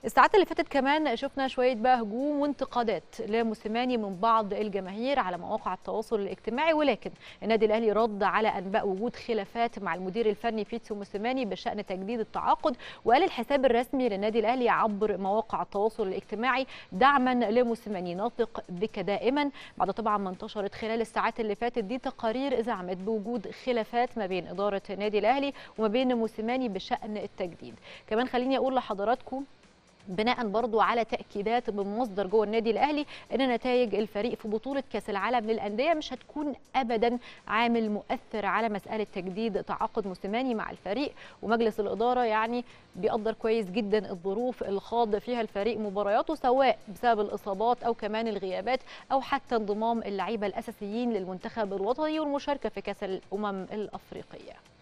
الساعات اللي فاتت كمان شفنا شويه بقى هجوم وانتقادات لموسيماني من بعض الجماهير على مواقع التواصل الاجتماعي ولكن النادي الاهلي رد على انباء وجود خلافات مع المدير الفني بيتسو موسيماني بشان تجديد التعاقد وقال الحساب الرسمي للنادي الاهلي عبر مواقع التواصل الاجتماعي دعما لموسيماني ناطق بك دائما بعد طبعا ما انتشرت خلال الساعات اللي فاتت دي تقارير زعمت بوجود خلافات ما بين اداره النادي الاهلي وما بين موسيماني بشان التجديد كمان خليني اقول لحضراتكم بناء برضو على تاكيدات من مصدر جوه النادي الاهلي ان نتائج الفريق في بطوله كاس العالم للانديه مش هتكون ابدا عامل مؤثر على مساله تجديد تعاقد موسيماني مع الفريق ومجلس الاداره يعني بيقدر كويس جدا الظروف اللي خاض فيها الفريق مبارياته سواء بسبب الاصابات او كمان الغيابات او حتى انضمام اللعيبه الاساسيين للمنتخب الوطني والمشاركه في كاس الامم الافريقيه